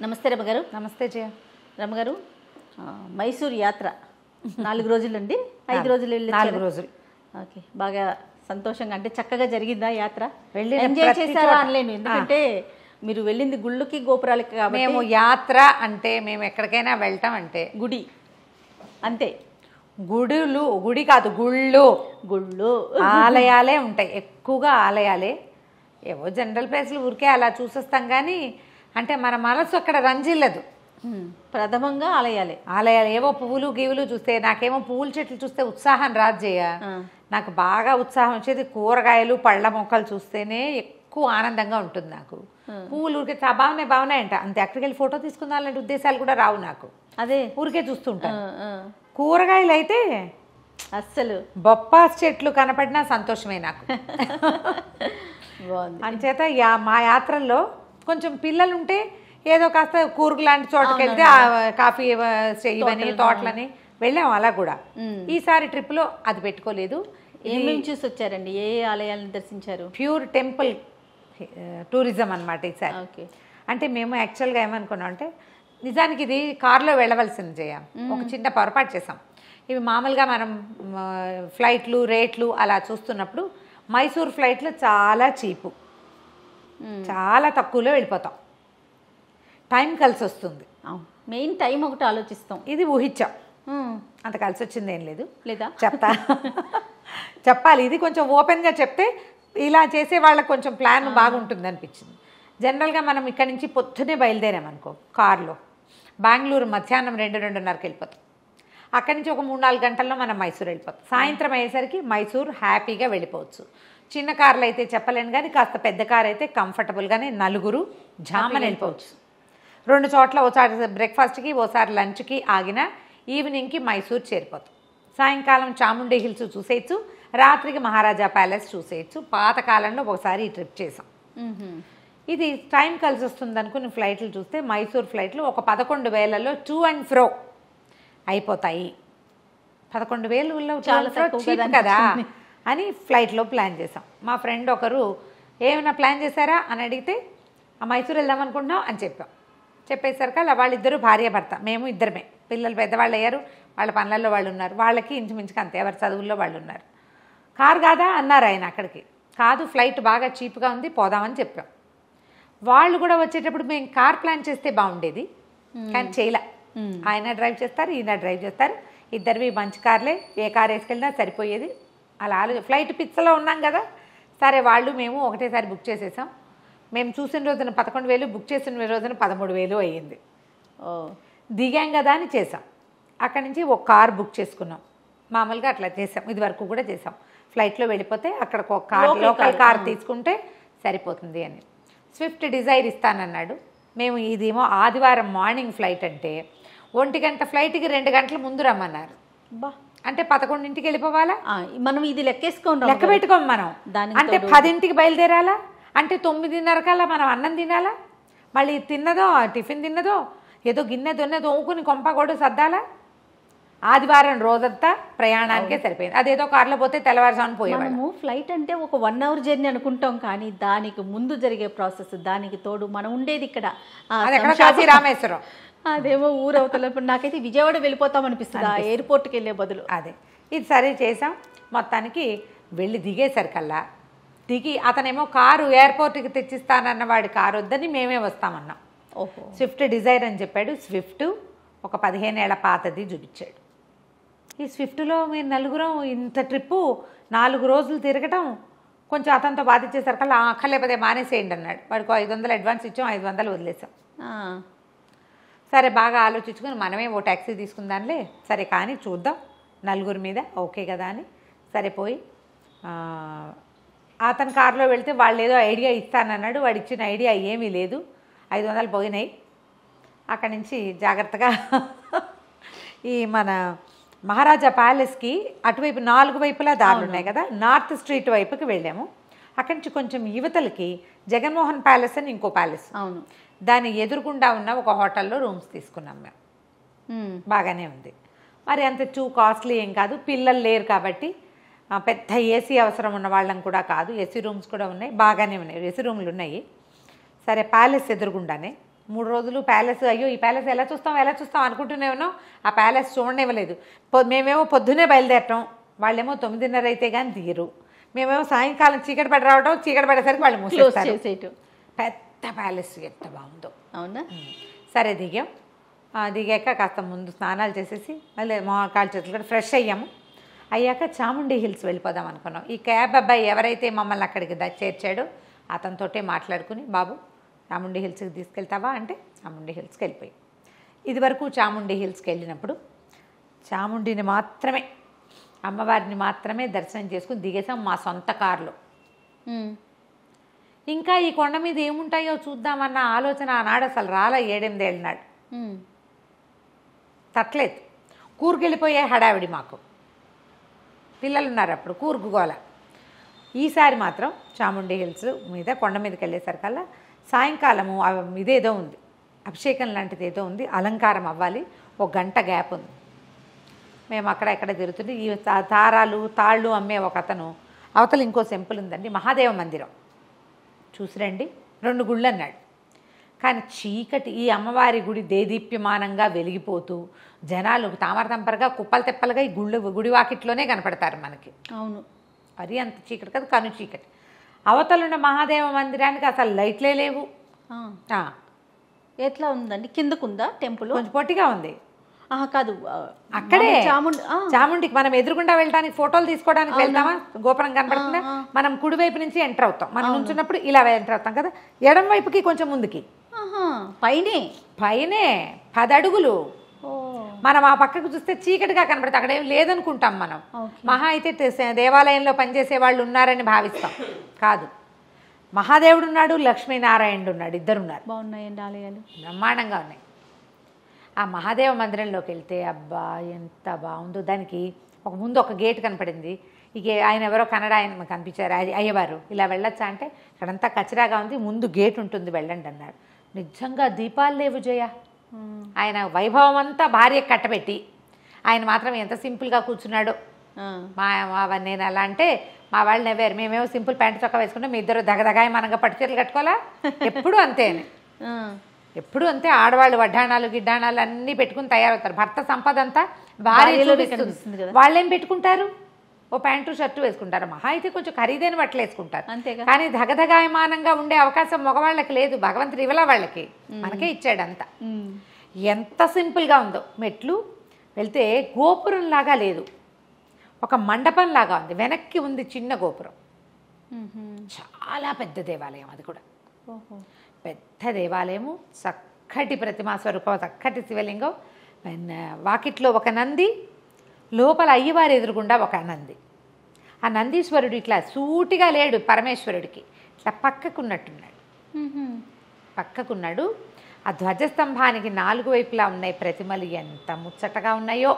నమస్తే రమగారు నమస్తే జయ రమగారు ఆ, మైసూర్ యాత్ర నాలుగు రోజులండి ఐదు రోజులు వెళ్ళి నాలుగు రోజులు ఓకే బాగా సంతోషంగా అంటే చక్కగా జరిగిందా యాత్ర వెళ్ళిన ఎంజాయ్ ప్రతి చేశారా చోట. అనలేను ఎందుకంటే మీరు వెళ్ళింది గుళ్ళకి గోపురాలకి కాబట్టి మేము యాత్ర అంటే మేము ఎక్కడికైనా వెళ్తాం అంటే గుడి అంతే గుడులు గుడి కాదు గుళ్ళు గుళ్ళు ఆలయాలే ఉంటాయి ఎక్కువగా ఆలయాలే ఏవో జనరల్ ప్లేస్లు ఊరికే అలా చూసేస్తాం కానీ అంటే మన మనసు అక్కడ రంజిల్లదు ఉమ్, ప్రథమంగా ఆలయాలే ఆలయాలు ఏవో పువ్వులు గీవులు చూస్తే నాకేమో పువ్వుల చెట్లు చూస్తే ఉత్సాహం రాదు జయ ఆ. నాకు బాగా ఉత్సాహం వచ్చేది కూరగాయలు పళ్ళ మొక్కలు చూస్తేనే ఎక్కువ ఆనందంగా ఉంటుంది నాకు పువ్వులు ఊరికే చా బాగున్నాయి బాగున్నాయి అంట అంతే అక్కడికి వెళ్ళి ఫోటో తీసుకుందాం అలాంటి ఉద్దేశాలు కూడా రావు నాకు అదే ఊరికే చూస్తుంటాను ఆ, ఆ. కూరగాయలు అయితే అస్సలు బొప్పాస్ చెట్లు కనపడినా సంతోషమే నాకు బాగుంది అంచేత యా మా యాత్రల్లో కొంచెం పిల్లలు ఉంటే ఏదో కాస్త కూరుగు లాంటి చోటకి వెళ్తే ఆ కాఫీ ఆ, ఇవని తోటలని వెళ్ళాం అలా కూడా ఈసారి ట్రిప్లో అది పెట్టుకోలేదు ఏమేమి చూసి వచ్చారండి ఏ ఏ ఆలయాలను దర్శించారు ప్యూర్ టెంపుల్ టూరిజం అన్నమాట ఈసారి ఓకే అంటే మేము యాక్చువల్గా ఏమనుకున్నాం అంటే నిజానికి ఇది కారులో వెళ్ళవలసింది జయ ఒక చిన్న పొరపాటు చేసాం ఇవి మామూలుగా మనం మ, ఫ్లైట్లు రేట్లు అలా చూస్తున్నప్పుడు మైసూర్ ఫ్లైట్లు చాలా చీపు చాలా తక్కువలో వెళ్ళిపోతాం టైం కలిసి వస్తుంది మెయిన్ టైం ఒకటి ఆలోచిస్తాం ఇది ఊహించాం ఉమ్, అంత కలిసి వచ్చింది ఏం లేదు లేదా చెప్తా చెప్పాలి ఇది కొంచెం ఓపెన్గా చెప్తే ఇలా చేసే వాళ్ళకి కొంచెం ప్లాన్ బాగుంటుంది అనిపించింది జనరల్గా మనం ఇక్కడ నుంచి పొద్దునే బయలుదేరామనుకో కారులో బెంగళూరు మధ్యాహ్నం రెండు రెండున్నరకి వెళ్ళిపోతాం అక్కడి నుంచి ఒక మూడు నాలుగు గంటల్లో మనం మైసూర్ వెళ్ళిపోతాం సాయంత్రం అయ్యేసరికి మైసూర్ హ్యాపీగా వెళ్ళిపోవచ్చు చిన్న కార్లు అయితే చెప్పలేను కానీ కాస్త పెద్ద కార్ అయితే కంఫర్టబుల్గానే నలుగురు జామని వెళ్ళిపోవచ్చు రెండు చోట్ల ఓసారి బ్రేక్ఫాస్ట్కి ఓసారి లంచ్కి ఆగిన ఈవినింగ్కి మైసూర్ చేరిపోతాం సాయంకాలం చాముండి హిల్స్ చూసేయచ్చు రాత్రికి మహారాజా ప్యాలెస్ చూసేయచ్చు పాతకాలంలో ఒకసారి ఈ ట్రిప్ చేసాం మ్మ్హ్మ్. ఇది టైం కలిసి వస్తుంది అనుకుని ఫ్లైట్లు చూస్తే మైసూర్ ఫ్లైట్లు ఒక పదకొండు వేలలో టూ అండ్ ఫ్రో అయిపోతాయి పదకొండు వేలు చాలా తక్కువ కదా కదా అనిపించింది. అని ఫ్లైట్లో ప్లాన్ చేసాం మా ఫ్రెండ్ ఒకరు ఏమైనా ప్లాన్ చేశారా అని అడిగితే ఆ మైసూర్ వెళ్దాం అనుకుంటున్నాం అని చెప్పాం చెప్పేసరికి అలా వాళ్ళిద్దరూ భార్య భర్త మేము ఇద్దరమే పిల్లలు పెద్దవాళ్ళు అయ్యారు వాళ్ళ పనులలో వాళ్ళు ఉన్నారు వాళ్ళకి ఇంచుమించుగా అంతే ఎవరి చదువుల్లో వాళ్ళు ఉన్నారు కారు కాదా అన్నారు ఆయన అక్కడికి కాదు ఫ్లైట్ బాగా చీప్గా ఉంది పోదామని చెప్పాం వాళ్ళు కూడా వచ్చేటప్పుడు మేము కార్ ప్లాన్ చేస్తే బాగుండేది కానీ చేయలే ఆయన డ్రైవ్ చేస్తారు ఈయన డ్రైవ్ చేస్తారు ఇద్దరివి మంచి కార్లే ఏ కార్ వేసుకెళ్ళినా సరిపోయేది అలా ఆలోచన ఫ్లైట్ పిచ్చలో ఉన్నాం కదా సరే వాళ్ళు మేము ఒకటేసారి బుక్ చేసేసాం మేము చూసిన రోజున పదకొండు వేలు బుక్ చేసిన రోజున పదమూడు వేలు అయ్యింది ఓ దిగాం కదా అని చేసాం అక్కడి నుంచి ఒక కార్ బుక్ చేసుకున్నాం మామూలుగా అట్లా చేసాం ఇది వరకు కూడా చేసాం ఫ్లైట్లో వెళ్ళిపోతే అక్కడ ఒక car Local local car, car ఆ. తీసుకుంటే సరిపోతుంది అని స్విఫ్ట్ డిజైర్ ఇస్తానన్నాడు మేము ఇదేమో ఆదివారం మార్నింగ్ ఫ్లైట్ అంటే ఒంటి గంట ఫ్లైట్కి రెండు గంటల ముందు రమ్మన్నారు బా అంటే పదకొండింటికి వెళ్ళిపోవాలా ఆ, మనం ఇది లెక్కేసుకోండి లెక్క పెట్టుకోం మనం దానికి అంటే తోడు- పదింటికి బయలుదేరాలా అంటే తొమ్మిదిన్నర కల్లా మనం అన్నం తినాలా మళ్ళీ తిన్నదో టిఫిన్ తిన్నదో ఏదో గిన్నె దొన్నె తోముకుని కొంప కూడా సర్దాలా ఆదివారం రోజంతా ప్రయాణానికే సరిపోయింది అదేదో కార్లో పోతే తెల్లవారుజామున పోయేవాళ్ళం మనము ఫ్లైట్ అంటే ఒక వన్ అవర్ జర్నీ అనుకుంటాం కానీ దానికి ముందు జరిగే ప్రాసెస్ దానికి తోడు మనం ఉండేది ఇక్కడ ఆ, అది ఎక్కడ శంషాబాద్- కాశీ రామేశ్వరం అదేమో ఊరు అవతల ఇప్పుడు నాకైతే విజయవాడ వెళ్ళిపోతాం అనిపిస్తుంది ఆ ఎయిర్పోర్ట్కి వెళ్ళే బదులు అదే ఇది సరే చేసాం మొత్తానికి వెళ్ళి దిగేసరికల్లా దిగి అతనేమో కారు ఎయిర్పోర్ట్కి తెచ్చిస్తానన్న వాడి కారు వద్దని మేమే వస్తామన్నాం ఓహో స్విఫ్ట్ డిజైర్ అని చెప్పాడు స్విఫ్ట్ ఒక పదిహేను ఏళ్ల పాతది చూపించాడు ఈ స్విఫ్ట్లో మేము నలుగురం ఇంత ట్రిప్పు నాలుగు రోజులు తిరగటం కొంచెం అతనితో బాధించేసరికల్లా "ఆ, అక్కర్లేకపోతే మానేసేయండి అన్నాడు వాడికి ఐదు వందలు అడ్వాన్స్ ఇచ్చాం ఐదు వందలు వదిలేసాం ఆ, సరే బాగా ఆలోచించుకుని మనమే ఓ ట్యాక్సీ తీసుకుందాంలే సరే కానీ చూద్దాం నలుగురి మీద ఓకే కదా అని సరే పోయి ఆ, అతని కారులో వెళ్తే వాళ్ళు ఏదో ఐడియా ఇస్తానన్నాడు వాడు ఇచ్చిన ఐడియా ఏమీ లేదు ఐదు వందలు పోయినాయి అక్కడి నుంచి జాగ్రత్తగా ఈ మన మహారాజా ప్యాలెస్కి అటువైపు నాలుగు వైపులా దారులు ఉన్నాయి కదా నార్త్ స్ట్రీట్ వైపుకి వెళ్ళాము అక్కడి నుంచి కొంచెం యువతలకి జగన్మోహన్ ప్యాలెస్ అని ఇంకో ప్యాలెస్ అవును దాని ఎదురుగుండా ఉన్న ఒక హోటల్లో రూమ్స్ తీసుకున్నాం మేము ఉమ్, బాగానే ఉంది మరి అంత టూ కాస్ట్లీ ఏం కాదు పిల్లలు లేరు కాబట్టి ఆ, పెద్ద ఏసీ అవసరం ఉన్న వాళ్ళం కూడా కాదు ఏసీ రూమ్స్ కూడా ఉన్నాయి బాగానే ఉన్నాయి ఏసీ రూమ్లు ఉన్నాయి సరే ప్యాలెస్ ఎదురుగుండానే మూడు రోజులు ప్యాలెస్ అయ్యో ఈ ప్యాలెస్ ఎలా చూస్తాం ఎలా చూస్తాం అనుకుంటూనే ఉన్నాం ఆ ప్యాలెస్ చూడనివ్వలేదు పొ- మేమేమో పొద్దునే బయలుదేరటం వాళ్ళేమో తొమ్మిదిన్నర అయితే కానీ తీయరు మేమేమో సాయంకాలం చీకటి పడి రావడం చీకటి పడేసరికి వాళ్ళు క్లోజ్ మూసేస్తారు చేసేయటం పెద్ద ప్యాలెస్ ఎంత బాగుందో అవునా సరే దిగాం ఆ, దిగాక కాస్త ముందు స్నానాలు చేసేసి మళ్ళీ మొహకాలు చేతులు కూడా ఫ్రెష్ అయ్యాము అయ్యాక చాముండి హిల్స్ వెళ్ళిపోదాం అనుకున్నాం ఈ క్యాబ్ అబ్బాయి ఎవరైతే మమ్మల్ని అక్కడికి ద- చేర్చాడో అతనితోటే మాట్లాడుకుని బాబు చాముండి హిల్స్కి తీసుకెళ్తావా అంటే చాముండి హిల్స్కి వెళ్ళిపోయి ఇదివరకు చాముండి హిల్స్కి వెళ్ళినప్పుడు చాముండిని మాత్రమే అమ్మవారిని మాత్రమే దర్శనం చేసుకుని దిగేసాం మా సొంత కారులో ఉమ్. ఇంకా ఈ కొండ మీద ఏముంటాయో చూద్దామన్న ఆలోచన ఆనాడు అసలు రాల ఏడెనిమిదేళ్ళ నాడు ఉమ్. తట్టలేదు కూరుకెళ్ళిపోయే హడావిడి మాకు పిల్లలు ఉన్నారు అప్పుడు కూరుకు గోల ఈసారి మాత్రం చాముండి హిల్స్ మీద కొండ మీదకి వెళ్ళేసరికల్లా సాయంకాలము అవ- ఇదేదో ఉంది అభిషేకం లాంటిది ఏదో ఉంది అలంకారం అవ్వాలి ఒక గంట గ్యాప్ ఉంది మేము అక్కడ ఎక్కడ తిరుగుతుంటే ఈ తా- తారాలు తాళ్ళు అమ్మే ఒక అతను అవతల ఇంకో సెంపుల్ ఉందండి మహాదేవ మందిరం చూసిరండి రెండు గుళ్ళు అన్నాడు కానీ చీకటి ఈ అమ్మవారి గుడి దేదీప్యమానంగా వెలిగిపోతూ జనాలు తామరతంపరగా కుప్పలు తెప్పలుగా ఈ గుళ్ళు గుడి వాకిట్లోనే కనపడతారు మనకి అవును మరీ అంత చీకటి కాదు కను చీకటి అవతలున్న మహాదేవ మందిరానికి అసలు లైట్లే లేవు ఆ. ఆ, ఎట్లా ఉందండి కిందకుందా టెంపుల్ కొంచెం పొట్టిగా ఉంది ఆహా కాదు ఆ, అక్కడే మామూలు చాముండి ఆ, చాముండికి మనం ఎదురుగుండా వెళ్ళడానికి ఫోటోలు తీసుకోవడానికి వెళ్తామా గోపురం కనపడుతుందా మనం కుడివైపు నుంచి ఎంటర్ అవుతాం మనం నుంచున్నప్పుడు ఇలా ఎంటర్ అవుతాం కదా ఎడం వైపుకి కొంచెం ముందుకి ఆహా, పైనే పైనే పదడుగులు ఓ మనం ఆ పక్కకు చూస్తే చీకటిగా కనబడుతుంది అక్కడ ఏం లేదనుకుంటాం మనం ఓకే. మహా అయితే తె- దేవాలయంలో పనిచేసే వాళ్ళు ఉన్నారని భావిస్తాం కాదు మహాదేవుడు ఉన్నాడు లక్ష్మీనారాయణుడు ఉన్నాడు ఇద్దరున్నారు బాగున్నాయండి ఆలయాలు బ్రహ్మాండంగా ఉన్నాయి ఆ మహాదేవ మందిరంలోకి వెళ్తే అబ్బా ఎంత బాగుందో దానికి ఒక ముందు ఒక గేట్ కనపడింది ఇక ఆయన ఎవరో కన్నడ ఆయన మాకు కనిపించారు అయ్య- అయ్యవారు ఇలా వెళ్ళొచ్చా అంటే ఇక్కడంతా కచరాగా ఉంది ముందు గేట్ ఉంటుంది వెళ్ళండి అన్నారు నిజంగా దీపాలు లేవు జయ ఉమ్. ఆయన వైభవం అంతా భార్య కట్టబెట్టి ఆయన మాత్రం ఎంత సింపుల్గా కూర్చున్నాడో ఆ, మా మా నేను అలా అంటే మా వాళ్ళు నవ్వారు మేమేమో సింపుల్ ప్యాంట్ చొక్కా వేసుకుంటే మీ ఇద్దరు దగదగాయమానంగా పట్టు చీరలు కట్టుకోవాలా ఎప్పుడు అంతేనే ఆ, ఎప్పుడు అంతే ఆడవాళ్ళు వడ్డాణాలు గిడ్డాణాలు అన్నీ పెట్టుకుని తయారవుతారు భర్త సంపద అంతా భార్య భార్యలోనే చూపిస్తుంది కనిపిస్తుంది కదా. వాళ్ళేం పెట్టుకుంటారు ఓ ప్యాంటు షర్టు వేసుకుంటారు మహా అయితే కొంచెం ఖరీదైన బట్టలు వేసుకుంటారు అంతేగా కానీ దగదగాయమానంగా ఉండే అవకాశం మగవాళ్ళకి లేదు భగవంతుడు ఇవ్వలా వాళ్ళకి మనకే ఇచ్చాడు అంతా ఉమ్. ఎంత సింపుల్గా ఉందో మెట్లు వెళ్తే గోపురం లాగా లేదు ఒక మండపం లాగా ఉంది వెనక్కి ఉంది చిన్న గోపురం ఉహుం. చాలా పెద్ద దేవాలయం అది కూడా ఓహో పెద్ద దేవాలయము చక్కటి ప్రతిమా స్వరూపం చక్కటి శివలింగం అండ్ వాకిట్లో ఒక నంది లోపల అయ్యవారి ఎదురుగుండా ఒక నంది ఆ నందీశ్వరుడు ఇట్లా సూటిగా లేడు పరమేశ్వరుడికి ఇట్లా పక్కకున్నట్టున్నాడు ఉహుం. పక్కకున్నాడు ఆ ధ్వజస్తంభానికి నాలుగు వైపులా ఉన్నాయి ప్రతిమలు ఎంత ముచ్చటగా ఉన్నాయో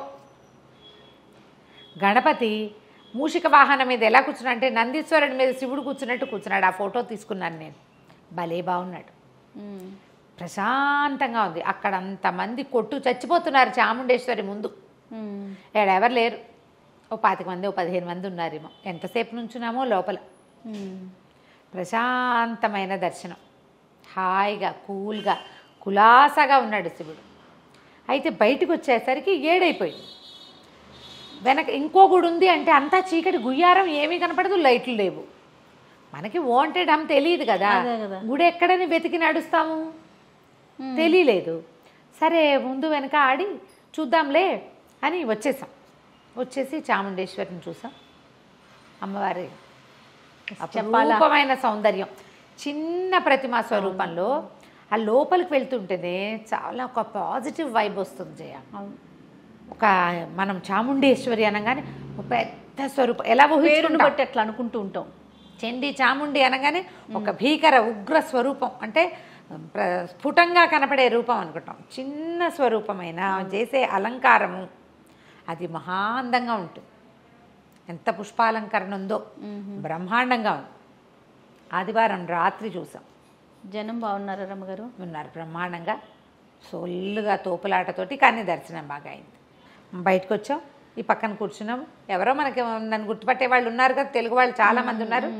గణపతి మూషిక వాహనం మీద ఎలా కూర్చున్నాడు అంటే నందీశ్వరుడి మీద శివుడు కూర్చున్నట్టు కూర్చున్నాడు ఆ ఫోటో తీసుకున్నాను నేను భలే బాగున్నాడు ఉమ్. ప్రశాంతంగా ఉంది అక్కడ అంతమంది కొట్టు చచ్చిపోతున్నారు చాముండేశ్వరి ముందు ఉమ్. ఏడెవరు లేరు ఓ పాతిక మంది ఓ పదిహేను మంది ఉన్నారేమో ఎంతసేపు నుంచున్నామో లోపల ఉమ్. ప్రశాంతమైన దర్శనం హాయిగా కూల్గా కులాసాగా ఉన్నాడు శివుడు అయితే బయటకు వచ్చేసరికి ఏడైపోయింది వెనక ఇంకో గుడి ఉంది అంటే అంతా చీకటి గుయ్యారం ఏమీ కనపడదు లైట్లు లేవు మనకి వాంటెడ్ అని తెలియదు కదా అదే కదా. గుడి ఎక్కడని వెతికి నడుస్తాము ఉమ్. తెలియలేదు సరే ముందు వెనక ఆడి చూద్దాంలే అని వచ్చేసాం వచ్చేసి చాముండేశ్వరిని చూసాం అమ్మవారి చెప్పాలా? అపరూపమైన సౌందర్యం చిన్న ప్రతిమా స్వరూపంలో ఆ లోపలికి వెళ్తుంటేనే చాలా ఒక పాజిటివ్ వైబ్ వస్తుంది జయ అవును ఒక మనం చాముండేశ్వరి అనగానే ఒక పెద్ద స్వరూపం ఎలా పేరును ఊహించుకుంటాం బట్టి అట్లా అనుకుంటూ ఉంటాం చండి చాముండి అనగానే ఒక భీకర ఉగ్ర స్వరూపం అంటే ప్ర- స్ఫుటంగా కనపడే రూపం అనుకుంటాం చిన్న స్వరూపమైన చేసే అలంకారము అది మహా అందంగా ఉంటుంది ఎంత పుష్పాలంకరణ ఉందో బ్రహ్మాండంగా ఉంది ఆదివారం రాత్రి చూసాం జనం బాగున్నారా రమ్మగారు ఉన్నారు బ్రహ్మాండంగా సొల్లుగా తోపులాటతోటి కానీ దర్శనం బాగా అయింది బయటకు వచ్చాం ఈ పక్కన కూర్చున్నాం ఎవరో మనకి నన్ను గుర్తుపట్టే వాళ్ళు ఉన్నారు కదా తెలుగు వాళ్ళు చాలా మంది ఉన్నారు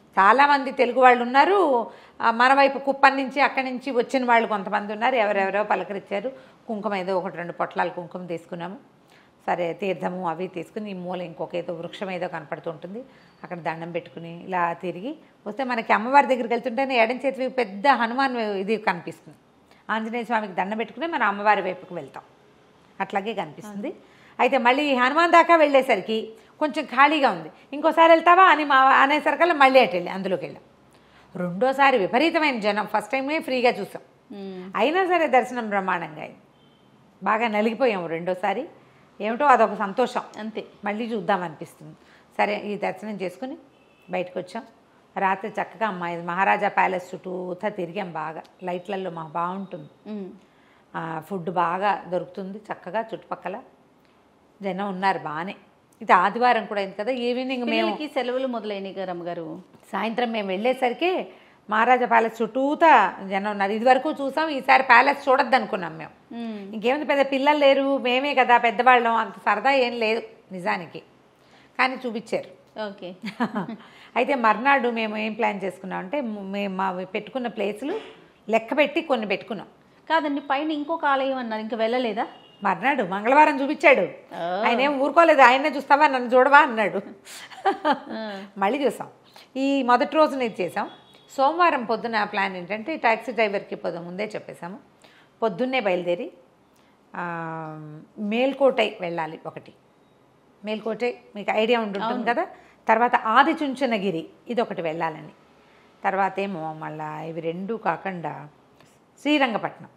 చాలామంది తెలుగు వాళ్ళు ఉన్నారు ఆ, మన వైపు కుప్పం నుంచి అక్కడి నుంచి వచ్చిన వాళ్ళు కొంతమంది ఉన్నారు ఎవరెవరో పలకరించారు కుంకుమ ఏదో ఒకటి రెండు పొట్లాలు కుంకుమ తీసుకున్నాము సరే తీర్థము అవి తీసుకుని ఈ మూల ఇంకొక ఏదో వృక్షం ఏదో కనపడుతుంటుంది అక్కడ దండం పెట్టుకుని ఇలా తిరిగి వస్తే మనకి అమ్మవారి దగ్గరికి వెళ్తుంటేనే ఎడం చేతి వైపు పెద్ద హనుమాన్ ఇది కనిపిస్తుంది ఆంజనేయ స్వామికి దండం పెట్టుకుని మనం అమ్మవారి వైపుకి వెళ్తాం అట్లాగే కనిపిస్తుంది అయితే మళ్ళీ ఈ హనుమాన్ దాకా వెళ్ళేసరికి కొంచెం ఖాళీగా ఉంది ఇంకోసారి వెళ్తావా అని మా అనేసరికల్లా మళ్ళీ అటు వెళ్ళి అందులోకి వెళ్ళాం రెండోసారి విపరీతమైన జనం ఫస్ట్ టైమే ఫ్రీగా చూసాం మ్మ్. అయినా సరే దర్శనం బ్రహ్మాండంగా అయింది బాగా నలిగిపోయాము రెండోసారి ఏమిటో అదొక సంతోషం అంతే మళ్ళీ చూద్దాం అనిపిస్తుంది సరే ఈ దర్శనం చేసుకుని బయటకు వచ్చాం రాత్రి చక్కగా అమ్మాయి మహారాజా ప్యాలెస్ చుట్టూతా తిరిగాం బాగా లైట్లలో మాకు బాగుంటుంది మ్మ్. ఆ, ఫుడ్ బాగా దొరుకుతుంది చక్కగా చుట్టుపక్కల జనం ఉన్నారు బాగానే ఇది ఆదివారం కూడా అయింది కదా ఈవినింగ్ మేము పిల్లలకి సెలవులు మొదలైనవి గారు అమ్మగారు సాయంత్రం మేము వెళ్ళేసరికి మహారాజా ప్యాలెస్ చుట్టూతా జనం ఉన్నారు ఇదివరకు చూసాం ఈసారి ప్యాలెస్ చూడొద్దు అనుకున్నాం మేము మ్మ్. ఇంకేముంది పెద్ద పిల్లలు లేరు మేమే కదా పెద్దవాళ్ళం అంత సరదా ఏం లేదు నిజానికి కానీ చూపించారు ఓకే అయితే మర్నాడు మేము ఏం ప్లాన్ చేసుకున్నాం అంటే మేము మా పెట్టుకున్న ప్లేసులు లెక్క పెట్టి కొన్ని పెట్టుకున్నాం కాదండి పైన ఇంకొక ఆలయం అన్నారు ఇంకా వెళ్ళలేదా మర్నాడు మంగళవారం చూపించాడు ఓ. ఆయన ఏం ఊరుకోలేదు ఆయనే చూస్తావా నన్ను చూడవా అన్నాడు మళ్ళీ చూసాం ఈ మొదటి రోజున ఇది చేసాం సోమవారం పొద్దున ప్లాన్ ఏంటంటే టాక్సీ డ్రైవర్కి పొద్దు ముందే చెప్పేశాము పొద్దున్నే బయలుదేరి ఆ, మేల్కోటై వెళ్ళాలి ఒకటి మేల్కోటై మీకు ఐడియా ఉంటుంటుంది కదా తర్వాత ఆదిచుంచనగిరి ఇది ఒకటి వెళ్ళాలని తర్వాత ఏమో మళ్ళా ఇవి రెండు కాకుండా శ్రీరంగపట్నం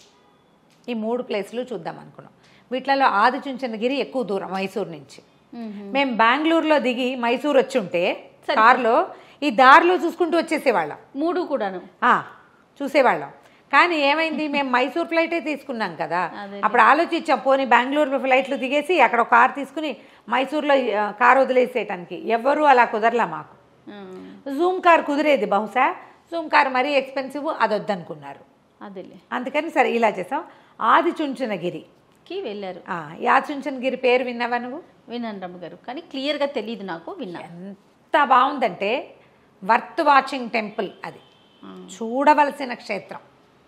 ఈ మూడు ప్లేసులు చూద్దాం అనుకున్నాం వీటిలలో ఆదిచుంచనగిరి ఎక్కువ దూరం మైసూర్ నుంచి మ్మ్. మేము బెంగళూరులో దిగి మైసూర్ వచ్చి ఉంటే కార్లో ఈ దారిలో చూసుకుంటూ వచ్చేసేవాళ్ళం మూడు కూడాను ఆ, చూసేవాళ్ళం కానీ ఏమైంది మేము మైసూర్ ఫ్లైటే తీసుకున్నాం కదా అదే. అప్పుడు ఆలోచించాం పోనీ బెంగళూరు ఫ్లైట్లు దిగేసి అక్కడ ఒక కార్ తీసుకుని మైసూర్లో ఆ, కార్ వదిలేసేయటానికి ఎవ్వరూ అలా కుదరలా మాకు మ్మ్. జూమ్ కార్ కుదిరేది బహుశా జూమ్ కార్ మరీ ఎక్స్పెన్సివ్ అది వద్దనుకున్నారు అదేలే అందుకని సరే ఇలా చేసాం ఆది చుంచునగిరి కి వెళ్ళారు ఆ, ఈ ఆది చుంచునగిరి పేరు విన్నావా నువ్వు విన్నాను రమ్మ గారు కానీ క్లియర్గా తెలియదు నాకు విన్నా ఎంత బాగుందంటే వర్త్ వాచింగ్ టెంపుల్ అది చూడవలసిన క్షేత్రం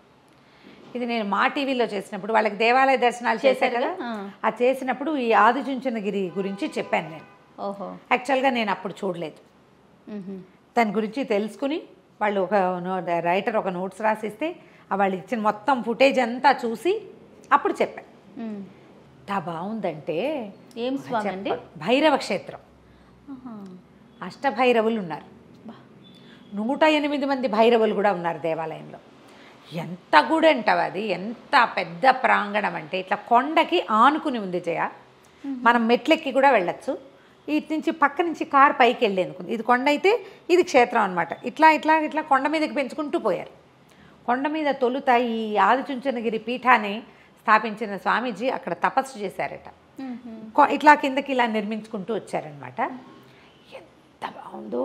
ఇది నేను మా టీవీలో చేసినప్పుడు వాళ్ళకి దేవాలయ దర్శనాలు చేశారు కదా ఆ. ఆ చేసినప్పుడు ఈ ఆదిచుంచనగిరి గురించి చెప్పాను నేను ఓహో యాక్చువల్గా నేను అప్పుడు చూడలేదు మ్మ్. దాని గురించి తెలుసుకుని వాళ్ళు ఒక నో రైటర్ ఒక నోట్స్ రాసిస్తే ఆ వాళ్ళు ఇచ్చిన మొత్తం ఫుటేజ్ అంతా చూసి అప్పుడు చెప్పాను మ్మ్. ఎంత బాగుందంటే ఏం స్వామి అండి భైరవ క్షేత్రం ఆహా. అష్టభైరవులు ఉన్నారు బా. నూట ఎనిమిది మంది భైరవులు కూడా ఉన్నారు దేవాలయంలో ఎంత గుడి అంటావు అది ఎంత పెద్ద ప్రాంగణం అంటే ఇట్లా కొండకి ఆనుకుని ఉంది జయ మనం మెట్లెక్కి కూడా వెళ్ళొచ్చు ఇటు నుంచి పక్క నుంచి కార్ పైకి వెళ్ళేందుకు ఇది కొండ అయితే ఇది క్షేత్రం అనమాట ఇట్లా ఇట్లా ఇట్లా కొండ మీదకి పెంచుకుంటూ పోయారు కొండ మీద తొలుత ఈ ఆదిచుంచనగిరి పీఠాన్ని స్థాపించిన స్వామీజీ అక్కడ తపస్సు చేశారట మ్మ్. కొ- ఇట్లా కిందకి ఇలా నిర్మించుకుంటూ వచ్చారనమాట ఎంత బాగుందో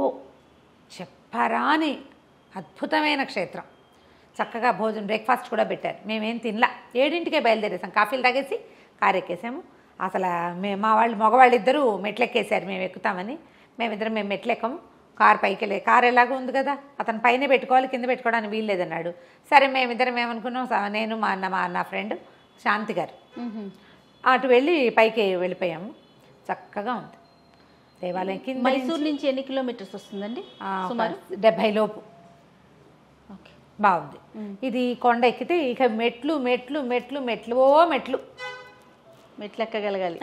చెప్పరాని అద్భుతమైన క్షేత్రం చక్కగా భోజనం బ్రేక్ఫాస్ట్ కూడా పెట్టారు మేమేం తినలా ఏడింటికే బయలుదేరేసాం కాఫీలు తాగేసి కారు ఎక్కేసాము అసలు మే మా వాళ్ళు మగవాళ్ళు ఇద్దరు మెట్లెక్కేశారు మేము ఎక్కుతామని మేమిద్దరం మేము మెట్లెక్కము కారు పైకి వెళ్ళే కారు ఎలాగో ఉంది కదా అతను పైన పెట్టుకోవాలి కింద పెట్టుకోవడానికి వీల్లేదన్నాడు సరే మేమిద్దరం ఏమనుకున్నాం స- నేను మా అన్న మా నా ఫ్రెండ్ శాంతి గారు మ్మ్. అటు వెళ్ళి పైకి వెళ్ళిపోయాము చక్కగా ఉంది దేవాలయం కింద మైసూర్ నుంచి ఎన్ని కిలోమీటర్స్ వస్తుందండి ఆ, ఒక సుమారు డెబ్భై లోపు ఓకే బాగుంది ఇది కొండ ఎక్కితే ఇక మెట్లు మెట్లు మెట్లు మెట్లు ఓ మెట్లు మెట్లు ఎక్కగలగాలి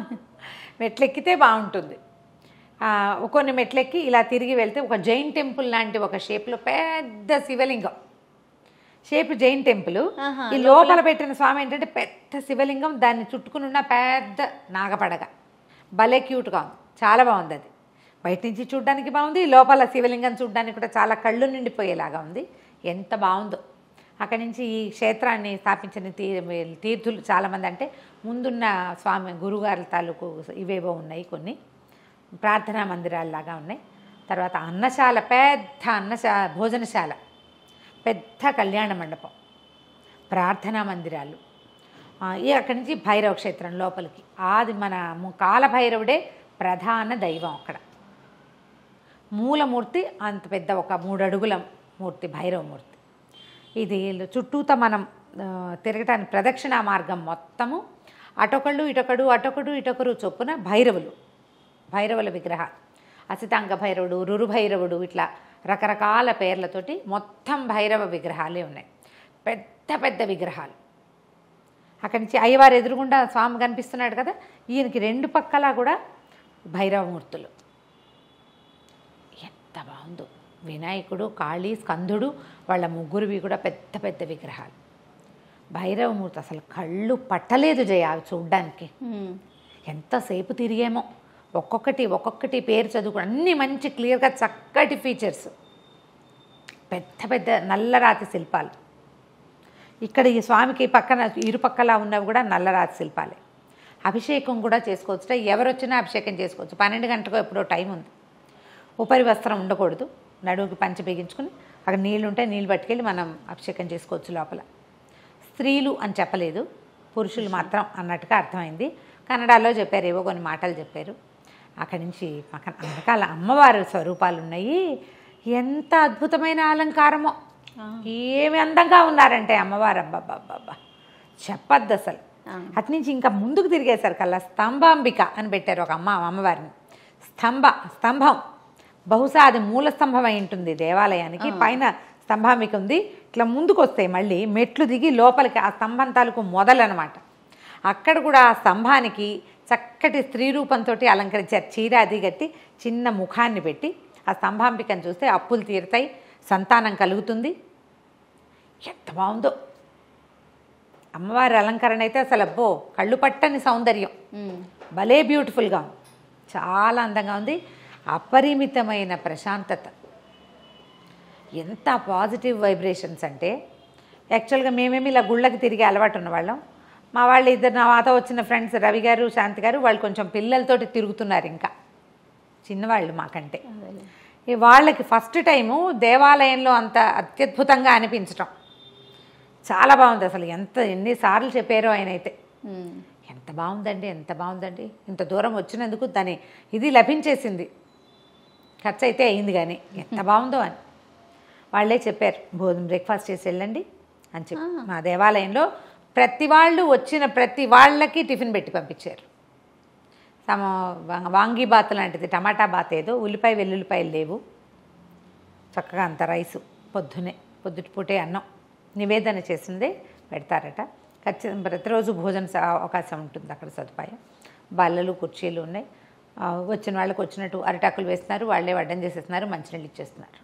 మెట్లు ఎక్కితే బాగుంటుంది ఆ, కొన్ని మెట్లెక్కి ఇలా తిరిగి వెళ్తే ఒక జైన్ టెంపుల్ లాంటి ఒక షేప్లో పెద్ద శివలింగం షేప్ జైన్ టెంపుల్ ఆహా, ఈ లోపల పెట్టిన స్వామి ఏంటంటే పెద్ద శివలింగం దాన్ని చుట్టుకుని ఉన్న పెద్ద నాగపడగ భలే క్యూట్గా ఉంది చాలా బాగుంది అది బయట నుంచి చూడడానికి బాగుంది లోపల శివలింగం చూడడానికి కూడా చాలా కళ్ళు నిండిపోయేలాగా ఉంది ఎంత బాగుందో అక్కడి నుంచి ఈ క్షేత్రాన్ని స్థాపించిన తీ తీర్థులు చాలామంది అంటే ముందున్న స్వామి గురుగారి తాలూకు ఇవేవో ఉన్నాయి కొన్ని ప్రార్థనా మందిరాల్లాగా ఉన్నాయి తర్వాత అన్నశాల పెద్ద అన్నశా భోజనశాల పెద్ద కళ్యాణ మండపం ప్రార్థనా మందిరాలు ఆ, ఈ అక్కడి నుంచి భైరవ క్షేత్రం లోపలికి ఆది మన ము- కాలభైరవుడే ప్రధాన దైవం అక్కడ మూలమూర్తి అంత పెద్ద ఒక మూడు అడుగుల మూర్తి భైరవమూర్తి ఇది చుట్టూత మనం ఆ, తిరగటానికి ప్రదక్షిణా మార్గం మొత్తము అటొకళ్ళు ఇటొకడు అటొకడు ఇటొకరు చొప్పున భైరవులు భైరవుల విగ్రహాలు అసితాంగ భైరవుడు రురు భైరవుడు ఇట్లా రకరకాల పేర్లతోటి మొత్తం భైరవ విగ్రహాలే ఉన్నాయి పెద్ద పెద్ద విగ్రహాలు అక్కడి నుంచి అయ్యవారు ఎదురుగుండా స్వామి కనిపిస్తున్నాడు కదా ఈయనకి రెండు పక్కలా కూడా భైరవమూర్తులు ఎంత బాగుందో వినాయకుడు కాళీ స్కందుడు వాళ్ళ ముగ్గురువి కూడా పెద్ద పెద్ద విగ్రహాలు భైరవమూర్తి అసలు కళ్ళు పట్టలేదు జయ అవి చూడ్డానికి ఉమ్. ఎంతసేపు తిరిగేమో ఒక్కొక్కటి ఒక్కొక్కటి పేరు చదువుకు అన్నీ మంచి క్లియర్గా చక్కటి ఫీచర్స్ పెద్ద పెద్ద నల్లరాతి శిల్పాలు ఇక్కడ ఈ స్వామికి పక్కన ఇరుపక్కలా ఉన్నవి కూడా నల్లరాతి శిల్పాలే అభిషేకం కూడా చేసుకోవచ్చు ఎవరు వచ్చినా అభిషేకం చేసుకోవచ్చు పన్నెండు గంటలకు ఎప్పుడో టైం ఉంది ఉపరి వస్త్రం ఉండకూడదు నడువుకి పంచి బిగించుకుని అక్కడ నీళ్ళు ఉంటే నీళ్ళు పట్టుకెళ్ళి మనం అభిషేకం చేసుకోవచ్చు లోపల స్త్రీలు అని చెప్పలేదు పురుషులు మాత్రం అన్నట్టుగా అర్థమైంది కన్నడలో చెప్పారు ఏవో కొన్ని మాటలు చెప్పారు అక్కడి నుంచి పక్కన వెనకాల అమ్మవారి స్వరూపాలు ఉన్నాయి ఎంత అద్భుతమైన అలంకారమో ఏమి అందంగా ఉన్నారంటే అమ్మవారు అబ్బబ్బబ్బబ్బా చెప్పద్దు అసలు ఆ. అట్నుంచి ఇంకా ముందుకు తిరిగేసరికల్లా స్తంభాంబిక అని పెట్టారు ఒక అమ్మ అమ్మవారిని స్తంభ స్తంభం బహుశా అది మూల స్తంభం అయి ఉంటుంది దేవాలయానికి పైన స్తంభాంబిక ఉంది ఇట్లా ముందుకు వస్తాయి మళ్ళీ మెట్లు దిగి లోపలికి ఆ స్తంభం తాలూకు మొదలనమాట అక్కడ కూడా ఆ స్తంభానికి చక్కటి స్త్రీ రూపంతో అలంకరించారు చీర అది కట్టి చిన్న ముఖాన్ని పెట్టి ఆ స్తంభాంబికను చూస్తే అప్పులు తీరుతాయి సంతానం కలుగుతుంది ఎంత బాగుందో అమ్మవారి అలంకరణ అయితే అసలు అబ్బో కళ్ళు పట్టని సౌందర్యం ఉమ్. భలే బ్యూటిఫుల్గా ఉంది చాలా అందంగా ఉంది అపరిమితమైన ప్రశాంతత ఎంత పాజిటివ్ వైబ్రేషన్స్ అంటే యాక్చువల్గా మేమేమి ఇలా గుళ్ళకి తిరిగి అలవాటు ఉన్నవాళ్ళం మా వాళ్ళు ఇద్దరు నా మాతో వచ్చిన ఫ్రెండ్స్ రవి గారు శాంతి గారు వాళ్ళు కొంచెం పిల్లలతోటి తిరుగుతున్నారు ఇంకా చిన్నవాళ్ళు మాకంటే అదేలే. ఈ వాళ్ళకి ఫస్ట్ టైము దేవాలయంలో అంత అత్యద్భుతంగా అనిపించటం చాలా బాగుంది అసలు ఎంత ఎన్నిసార్లు చెప్పారో ఆయన అయితే ఉమ్. ఎంత బాగుందండి ఎంత బాగుందండి ఇంత దూరం వచ్చినందుకు దాని ఇది లభించేసింది ఖర్చు అయితే అయింది కానీ ఎంత బాగుందో అని వాళ్ళే చెప్పారు భోజనం బ్రేక్ఫాస్ట్ చేసి వెళ్ళండి అని చెప్పి మా దేవాలయంలో ప్రతి వాళ్ళు వచ్చిన ప్రతి వాళ్ళకి టిఫిన్ పెట్టి పంపించారు తమ వా- వాంగి బాత్ లాంటిది టమాటా బాత్ ఏదో ఉల్లిపాయ వెల్లుల్లిపాయలు లేవు చక్కగా అంత రైసు పొద్దునే పొద్దుటి పూటే అన్నం నివేదన చేసిందే పెడతారట ఖచ్చితంగా ప్రతిరోజు భోజన స- అవకాశం ఉంటుంది అక్కడ సదుపాయం బల్లలు కుర్చీలు ఉన్నాయి ఆ, వచ్చిన వాళ్ళకి వచ్చినట్టు అరిటాకులు వేస్తున్నారు వాళ్ళే వడ్డం చేసేస్తున్నారు మంచినీళ్ళు ఇచ్చేస్తున్నారు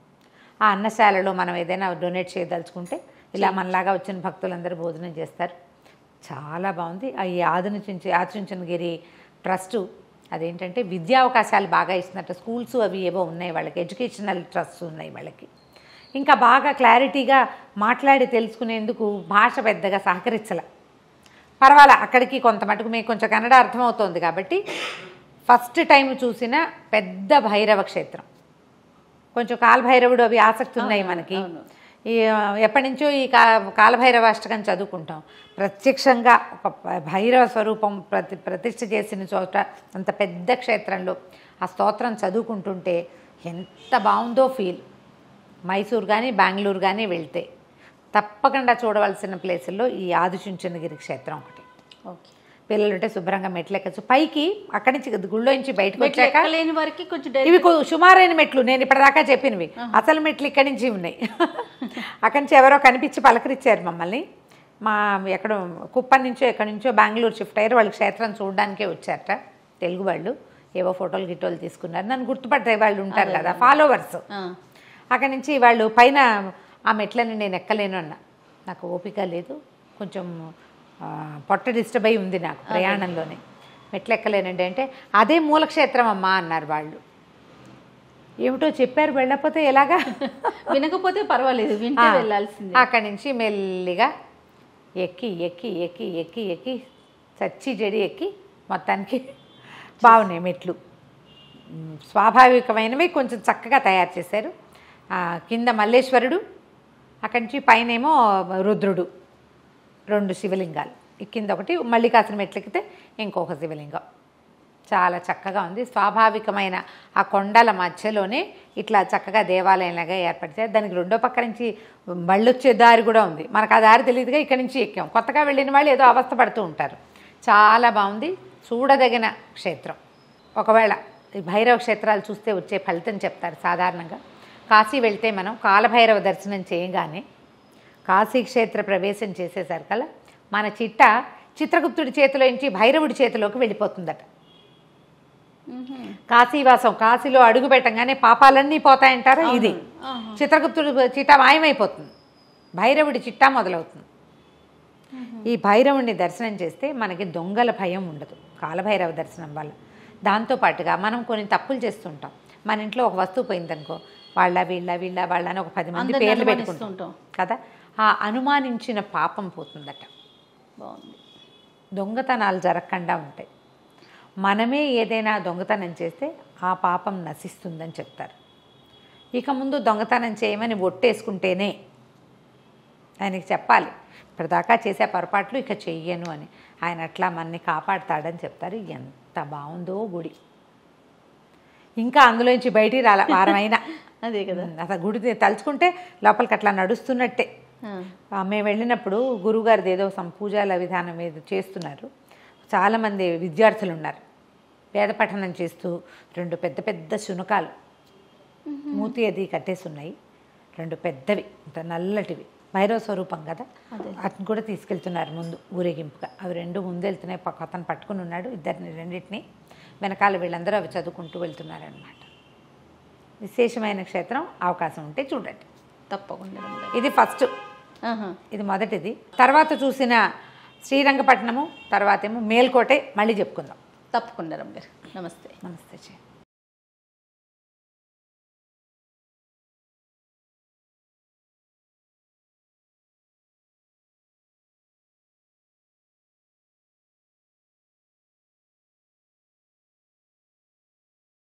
ఆ అన్నశాలలో మనం ఏదైనా డొనేట్ చేయదలుచుకుంటే ఇలా మనలాగా వచ్చిన భక్తులందరూ భోజనం చేస్తారు చాలా బాగుంది ఆ ఈ ఆధునించి ఆచరించనగిరి ట్రస్టు అదేంటంటే విద్యా అవకాశాలు బాగా ఇస్తున్నట్టు స్కూల్స్ అవి ఏవో ఉన్నాయి వాళ్ళకి ఎడ్యుకేషనల్ ట్రస్ట్స్ ఉన్నాయి వాళ్ళకి ఇంకా బాగా క్లారిటీగా మాట్లాడి తెలుసుకునేందుకు భాష పెద్దగా సహకరించల పర్వాలే అక్కడికి కొంత మటుకు మీకు కొంచెం కన్నడ అర్థమవుతోంది కాబట్టి ఫస్ట్ టైం చూసిన పెద్ద భైరవ క్షేత్రం కొంచెం కాలభైరవుడు అవి ఆసక్తి ఉన్నాయి మనకి అవును. ఈ ఆ, ఎప్పటి నుంచో ఈ కా కాలభైరవ అష్టకం చదువుకుంటాం ప్రత్యక్షంగా ఒక ప- భైరవ స్వరూపం ప్రతి ప్రతిష్ఠ చేసిన చోట అంత పెద్ద క్షేత్రంలో ఆ స్తోత్రం చదువుకుంటుంటే ఎంత బాగుందో ఫీల్ మైసూర్ కానీ బెంగళూరు కానీ వెళ్తే తప్పకుండా చూడవలసిన ప్లేసుల్లో ఈ ఆదిచుంచనగిరి క్షేత్రం ఒకటి ఓకే పిల్లలు ఉంటే శుభ్రంగా మెట్లు ఎక్కచ్చు పైకి అక్కడి నుంచి గుళ్ళో నుంచి బయటకు మెట్లు వచ్చాక ఎక్కలేని వరకు కొంచెం ఇవి డైరెక్ట్ కొ- సుమారైన మెట్లు నేను ఇప్పటిదాకా చెప్పినవి అసలు మెట్లు ఇక్కడి నుంచి ఉన్నాయి అక్కడి నుంచి ఎవరో కనిపించి పలకరించారు మమ్మల్ని మా ఎక్కడో కుప్పం నుంచో ఎక్కడి నుంచో బెంగళూరు షిఫ్ట్ అయ్యారు వాళ్ళు క్షేత్రం చూడడానికే వచ్చారట తెలుగు వాళ్ళు ఏవో ఫోటోలు గిటోలు తీసుకున్నారు నన్ను గుర్తుపట్టే వాళ్ళు ఉంటారు కదా ఫాలోవర్స్ ఆ. అక్కడి నుంచి వాళ్ళు పైన ఆ మెట్లని నేను ఎక్కలేను అన్న నాకు ఓపిక లేదు కొంచెం ఆ, పొట్ట డిస్టర్బ్ అయి ఉంది నాకు ప్రయాణంలోనే మెట్లు ఎక్కలేనండి అంటే అదే మూలక్షేత్రం అమ్మా అన్నారు వాళ్ళు ఏమిటో చెప్పారు వెళ్ళకపోతే ఎలాగా వినకపోతే పర్వాలేదు వింటే ఆ, వెళ్ళాల్సిందే అక్కడి నుంచి మెల్లిగా ఎక్కి ఎక్కి ఎక్కి ఎక్కి ఎక్కి చచ్చి జడి ఎక్కి మొత్తానికి బాగున్నాయి మెట్లు మ్, స్వాభావికమైనవి కొంచెం చక్కగా తయారు చేశారు ఆ, కింద మల్లేశ్వరుడు అక్కడి నుంచి పైనేమో రుద్రుడు రెండు శివలింగాలు ఈ కింద ఒకటి మళ్ళీ కాసిన మెట్లెక్కితే ఇంకొక శివలింగం చాలా చక్కగా ఉంది స్వాభావికమైన ఆ కొండల మధ్యలోనే ఇట్లా చక్కగా దేవాలయంలాగా ఏర్పడితే దానికి రెండో పక్క నుంచి బళ్ళొచ్చే దారి కూడా ఉంది మనకు ఆ దారి తెలియదుగా ఇక్కడి నుంచి ఎక్కాం కొత్తగా వెళ్ళిన వాళ్ళు ఏదో అవస్థ పడుతూ ఉంటారు చాలా బాగుంది చూడదగిన క్షేత్రం ఒకవేళ ఈ భైరవ క్షేత్రాలు చూస్తే వచ్చే ఫలితం చెప్తారు సాధారణంగా కాశీ వెళ్తే మనం కాలభైరవ దర్శనం చేయగానే కాశీ క్షేత్ర ప్రవేశం చేసేసరికల్లా మన చిట్ట చిత్రగుప్తుడి చేతిలో నుంచి భైరవుడి చేతిలోకి వెళ్ళిపోతుందట కాశీవాసం కాశీలో అడుగు పెట్టంగానే పాపాలన్నీ పోతాయంటారా ఇది చిత్రగుప్తుడి చిట్ట మాయమైపోతుంది భైరవుడి చిట్టా మొదలవుతుంది ఈ భైరవుడిని దర్శనం చేస్తే మనకి దొంగల భయం ఉండదు కాలభైరవ దర్శనం వల్ల దాంతోపాటుగా మనం కొన్ని తప్పులు చేస్తుంటాం మన ఇంట్లో ఒక వస్తువు పోయిందనుకో వాళ్ళ వీళ్ళ వీళ్ళ వాళ్ళ అని ఒక పది మంది అందరిని పేర్లు అనుమానిస్తూ పెట్టుకుంటాం ఉంటాం. కదా ఆ అనుమానించిన పాపం పోతుందట బాగుంది దొంగతనాలు జరగకుండా ఉంటాయి మనమే ఏదైనా దొంగతనం చేస్తే ఆ పాపం నశిస్తుందని చెప్తారు ఇక ముందు దొంగతనం చేయమని ఒట్టేసుకుంటేనే ఆయనకి చెప్పాలి ఇప్పటిదాకా చేసే పొరపాట్లు ఇక చెయ్యను అని ఆయన అట్లా మనని కాపాడుతాడని చెప్తారు ఎంత బాగుందో గుడి ఇంకా అందులోంచి బయటికి రాల వారమైనా అదే కదా అసలు గుడి తలుచుకుంటే లోపలికి అట్లా నడుస్తున్నట్టే ఆ. ఆ, మేము వెళ్ళినప్పుడు గురువుగారిది ఏదో సం పూజల విధానం ఏదో చేస్తున్నారు చాలామంది విద్యార్థులు ఉన్నారు వేద పఠనం చేస్తూ రెండు పెద్ద పెద్ద శునకాలు మూతి అది కట్టేసి ఉన్నాయి రెండు పెద్దవి ఇంత నల్లటివి భైరవ స్వరూపం కదా అదే. అతను కూడా తీసుకెళ్తున్నారు ముందు ఊరేగింపుగా అవి రెండు ముందు వెళ్తున్నాయి పక్క అతను పట్టుకుని ఉన్నాడు ఇద్దరిని రెండింటిని వెనకాల వీళ్ళందరూ అవి చదువుకుంటూ వెళ్తున్నారనమాట విశేషమైన క్షేత్రం అవకాశం ఉంటే చూడండి తప్పకుండా రమ్మగారు. ఇది ఫస్ట్ ఆహా. ఇది మొదటిది తర్వాత చూసిన శ్రీరంగపట్నము తర్వాత ఏమో మేల్కోటే మళ్ళీ చెప్పుకుందాం తప్పకుండా రమ్మగారు నమస్తే నమస్తే చే